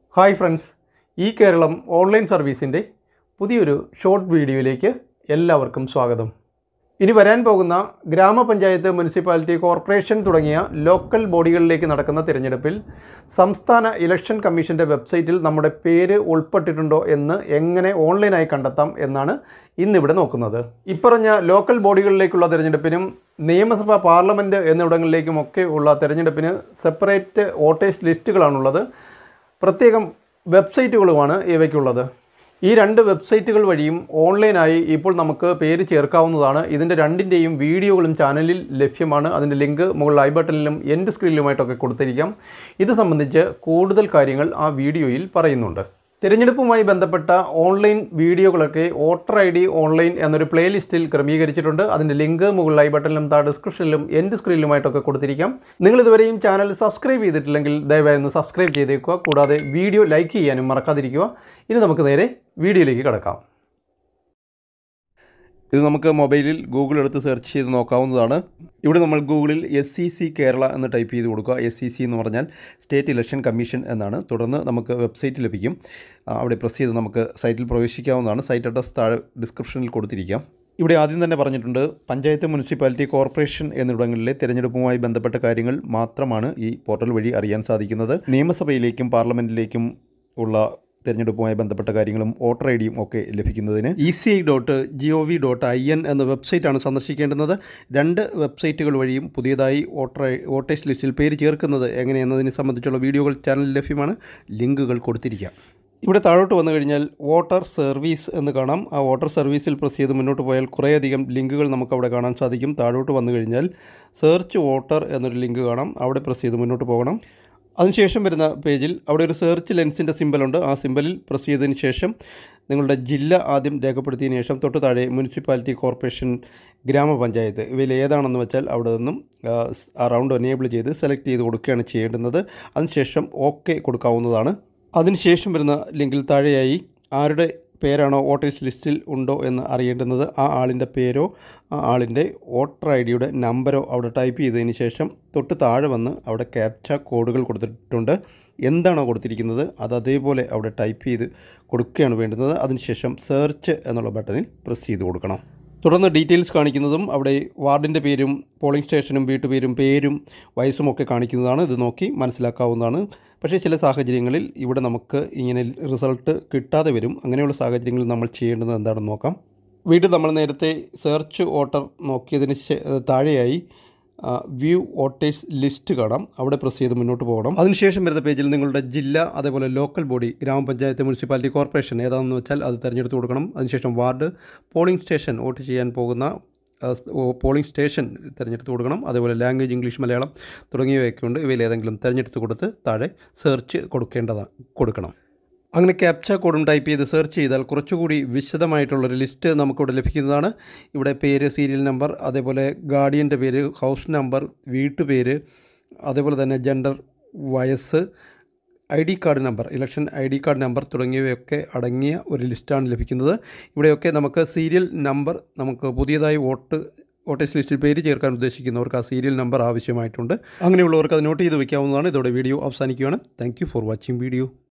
hi friends ഈ Keralam online സർവീസിൻ്റെ പുതിയൊരു ഷോർട്ട് വീഡിയോയിലേക്ക് എല്ലാവർക്കും സ്വാഗതം ഇനി വരാൻ പോകുന്ന ഗ്രാമപഞ്ചായത്ത് മുനിസിപ്പാലിറ്റി കോർപ്പറേഷൻ തുടങ്ങിയ ലോക്കൽ ബോഡികളിലേക്ക് നടക്കുന്ന തിരഞ്ഞെടുപ്പിൽ സംസ്ഥാന ഇലക്ഷൻ കമ്മീഷൻ്റെ വെബ്സൈറ്റിൽ നമ്മുടെ പേര് ഉൾപ്പെട്ടിട്ടുണ്ടോ എന്ന് എങ്ങനെ ഓൺലൈനായി കണ്ടെത്താം എന്നാണ് ഇന്നിവിടെ നോക്കുന്നത് ഇപ്പറഞ്ഞ ലോക്കൽ ബോഡികളിലേക്കുള്ള തിരഞ്ഞെടുപ്പിനും നിയമസഭ പാർലമെൻറ്റ് എന്നിവിടങ്ങളിലേക്കുമൊക്കെ ഉള്ള തിരഞ്ഞെടുപ്പിന് സെപ്പറേറ്റ് വോട്ടേഴ്സ് ലിസ്റ്റുകളാണുള്ളത് പ്രത്യേകം വെബ്സൈറ്റുകളുമാണ് ഇവയ്ക്കുള്ളത് ഈ രണ്ട് വെബ്സൈറ്റുകൾ വഴിയും ഓൺലൈനായി ഇപ്പോൾ നമുക്ക് പേര് ചേർക്കാവുന്നതാണ് ഇതിൻ്റെ രണ്ടിൻ്റെയും വീഡിയോകളും ചാനലിൽ ലഭ്യമാണ് അതിൻ്റെ ലിങ്ക് മുകളിൽ ഐ ബട്ടണിലും എൻഡ് സ്ക്രീനിലുമായിട്ടൊക്കെ കൊടുത്തിരിക്കാം ഇത് സംബന്ധിച്ച് കൂടുതൽ കാര്യങ്ങൾ ആ വീഡിയോയിൽ പറയുന്നുണ്ട് തിരഞ്ഞെടുപ്പുമായി ബന്ധപ്പെട്ട ഓൺലൈൻ വീഡിയോകളൊക്കെ വോട്ടർ ഐ ഡി ഓൺലൈൻ എന്നൊരു പ്ലേലിസ്റ്റിൽ ക്രമീകരിച്ചിട്ടുണ്ട് അതിൻ്റെ ലിങ്ക് മുകളിൽ ഐ ബട്ടണിലും താഴെ ഡിസ്ക്രിപ്ഷനിലും എൻഡ് സ്ക്രീനിലുമായിട്ടൊക്കെ കൊടുത്തിരിക്കാം നിങ്ങൾ ഇതുവരെയും ചാനൽ സബ്സ്ക്രൈബ് ചെയ്തിട്ടില്ലെങ്കിൽ ദയവായി ഒന്ന് സബ്സ്ക്രൈബ് ചെയ്തേക്കുക കൂടാതെ വീഡിയോ ലൈക്ക് ചെയ്യാനും മറക്കാതിരിക്കുക ഇനി നമുക്ക് നേരെ വീഡിയോയിലേക്ക് കിടക്കാം ഇത് നമുക്ക് മൊബൈലിൽ ഗൂഗിൾ എടുത്ത് സെർച്ച് ചെയ്ത് നോക്കാവുന്നതാണ് ഇവിടെ നമ്മൾ ഗൂഗിളിൽ എസ് സി സി കേരള എന്ന് ടൈപ്പ് ചെയ്ത് കൊടുക്കുക എസ് സി സി എന്ന് പറഞ്ഞാൽ സ്റ്റേറ്റ് ഇലക്ഷൻ കമ്മീഷൻ എന്നാണ് തുടർന്ന് നമുക്ക് വെബ്സൈറ്റ് ലഭിക്കും ആ, അവിടെ പ്രസ് ചെയ്ത് നമുക്ക് സൈറ്റിൽ പ്രവേശിക്കാവുന്നതാണ് സൈറ്റ് അഡ്രസ് താഴെ ഡിസ്ക്രിപ്ഷനിൽ കൊടുത്തിരിക്കാം ഇവിടെ ആദ്യം തന്നെ പറഞ്ഞിട്ടുണ്ട് പഞ്ചായത്ത് മുനിസിപ്പാലിറ്റി കോർപ്പറേഷൻ എന്നിവിടങ്ങളിലെ തിരഞ്ഞെടുപ്പുമായി ബന്ധപ്പെട്ട കാര്യങ്ങൾ മാത്രമാണ് ഈ പോർട്ടൽ വഴി അറിയാൻ സാധിക്കുന്നത് നിയമസഭയിലേക്കും പാർലമെൻറ്റിലേക്കും ഉള്ള തിരഞ്ഞെടുപ്പുമായി ബന്ധപ്പെട്ട കാര്യങ്ങളും വോട്ടർ ഐ ഡിയും ഒക്കെ ലഭിക്കുന്നതിന് E C I dot G O V dot I N എന്ന വെബ്സൈറ്റാണ് സന്ദർശിക്കേണ്ടുന്നത് രണ്ട് വെബ്സൈറ്റുകൾ വഴിയും പുതിയതായി വോട്ടർ ഐ- വോട്ടേഴ്സ് ലിസ്റ്റിൽ പേര് ചേർക്കുന്നത് എങ്ങനെയെന്നതിനെ സംബന്ധിച്ചുള്ള വീഡിയോകൾ ചാനലിൽ ലഭ്യമാണ് ലിങ്കുകൾ കൊടുത്തിരിക്കാം ഇവിടെ താഴോട്ട് വന്നു കഴിഞ്ഞാൽ വോട്ടർ സർവീസ് എന്ന് കാണാം ആ വോട്ടർ സർവീസിൽ പ്രസ് ചെയ്ത് മുന്നോട്ട് പോയാൽ കുറേയധികം ലിങ്കുകൾ നമുക്ക് അവിടെ കാണാൻ സാധിക്കും താഴോട്ട് വന്നു കഴിഞ്ഞാൽ സെർച്ച് വോട്ടർ എന്നൊരു ലിങ്ക് കാണാം അവിടെ പ്രസ് ചെയ്ത് മുന്നോട്ട് പോകണം അതിനുശേഷം വരുന്ന പേജിൽ അവിടെ ഒരു സെർച്ച് ലെൻസിൻ്റെ സിമ്പലുണ്ട് ആ സിമ്പലിൽ പ്രസ് ചെയ്തതിന് ശേഷം നിങ്ങളുടെ ജില്ല ആദ്യം രേഖപ്പെടുത്തിയതിന് ശേഷം തൊട്ട് താഴെ മുനിസിപ്പാലിറ്റി കോർപ്പറേഷൻ ഗ്രാമപഞ്ചായത്ത് ഇവയിൽ ഏതാണെന്ന് വെച്ചാൽ അവിടെ നിന്നും ആ, ആ റൗണ്ട് എനേബിൾ ചെയ്ത് സെലക്ട് ചെയ്ത് കൊടുക്കുകയാണ് ചെയ്യേണ്ടുന്നത് അതിനുശേഷം ഓക്കെ കൊടുക്കാവുന്നതാണ് അതിനുശേഷം വരുന്ന ലിങ്കിൽ താഴെയായി ആരുടെ പേരാണോ വോട്ടേഴ്സ് ലിസ്റ്റിൽ ഉണ്ടോ എന്ന് അറിയേണ്ടുന്നത് ആ ആളിൻ്റെ പേരോ ആ ആളിൻ്റെ വോട്ടർ ഐ ഡിയുടെ നമ്പരോ അവിടെ ടൈപ്പ് ചെയ്തതിന് ശേഷം തൊട്ട് താഴെ വന്ന് അവിടെ ക്യാപ്ച കോഡുകൾ കൊടുത്തിട്ടുണ്ട് എന്താണോ കൊടുത്തിരിക്കുന്നത് അത് അതേപോലെ അവിടെ ടൈപ്പ് ചെയ്ത് കൊടുക്കുകയാണ് വേണ്ടുന്നത് അതിനുശേഷം സെർച്ച് എന്നുള്ള ബട്ടണിൽ പ്രസ് ചെയ്ത് കൊടുക്കണം തുടർന്ന് ഡീറ്റെയിൽസ് കാണിക്കുന്നതും അവിടെ വാർഡിൻ്റെ പേരും പോളിംഗ് സ്റ്റേഷനും വീട്ടുപേരും പേരും വയസ്സും ഒക്കെ കാണിക്കുന്നതാണ് ഇത് നോക്കി മനസ്സിലാക്കാവുന്നതാണ് പക്ഷേ ചില സാഹചര്യങ്ങളിൽ ഇവിടെ നമുക്ക് ഇങ്ങനെ റിസൾട്ട് കിട്ടാതെ വരും അങ്ങനെയുള്ള സാഹചര്യങ്ങളിൽ നമ്മൾ ചെയ്യേണ്ടത് എന്താണെന്ന് നോക്കാം വീണ്ടും നമ്മൾ നേരത്തെ സെർച്ച് വോട്ടർ നോക്കിയതിന് ശേ- താഴെയായി വ്യൂ വോട്ടേഴ്സ് ലിസ്റ്റ് കാണാം അവിടെ പ്രസ് ചെയ്ത് മുന്നോട്ട് പോകണം അതിനുശേഷം വരുന്ന പേജിൽ നിങ്ങളുടെ ജില്ല അതേപോലെ ലോക്കൽ ബോഡി ഗ്രാമപഞ്ചായത്ത് മുനിസിപ്പാലിറ്റി കോർപ്പറേഷൻ ഏതാണെന്ന് വെച്ചാൽ അത് തിരഞ്ഞെടുത്ത് കൊടുക്കണം അതിനുശേഷം വാർഡ് പോളിംഗ് സ്റ്റേഷൻ വോട്ട് ചെയ്യാൻ പോകുന്ന ആ, സ്- ഓ, പോളിംഗ് സ്റ്റേഷൻ തിരഞ്ഞെടുത്ത് കൊടുക്കണം അതേപോലെ ലാംഗ്വേജ് ഇംഗ്ലീഷ് മലയാളം തുടങ്ങിയവയൊക്കെ ഉണ്ട് ഇവയിൽ ഏതെങ്കിലും തിരഞ്ഞെടുത്ത് കൊടുത്ത് താഴെ സെർച്ച് കൊടുക്കേണ്ടതാണ് കൊടുക്കണം അങ്ങനെ ക്യാപ്ച കോഡും ടൈപ്പ് ചെയ്ത് സെർച്ച് ചെയ്താൽ കുറച്ചുകൂടി വിശദമായിട്ടുള്ളൊരു ലിസ്റ്റ് നമുക്കിവിടെ ലഭിക്കുന്നതാണ് ഇവിടെ പേര് സീരിയൽ നമ്പർ അതേപോലെ ഗാർഡിയൻ്റെ പേര് ഹൗസ് നമ്പർ വീട്ടുപേര് അതേപോലെ തന്നെ ജെൻഡർ വയസ്സ് I D card number election I D card number തുടങ്ങിയവയൊക്കെ അടങ്ങിയ ഒരു ലിസ്റ്റാണ് ലഭിക്കുന്നത് ഇവിടെയൊക്കെ നമുക്ക് സീരിയൽ നമ്പർ നമുക്ക് പുതിയതായി വോട്ട് വോട്ടേഴ്സ് ലിസ്റ്റിൽ പേര് ചേർക്കാൻ ഉദ്ദേശിക്കുന്നവർക്ക് ആ സീരിയൽ നമ്പർ ആവശ്യമായിട്ടുണ്ട് അങ്ങനെയുള്ളവർക്ക് അത് നോട്ട് ചെയ്ത് വയ്ക്കാവുന്നതാണ് ഇതോടെ വീഡിയോ അവസാനിക്കുകയാണ് താങ്ക് ഫോർ വാച്ചിങ് വീഡിയോ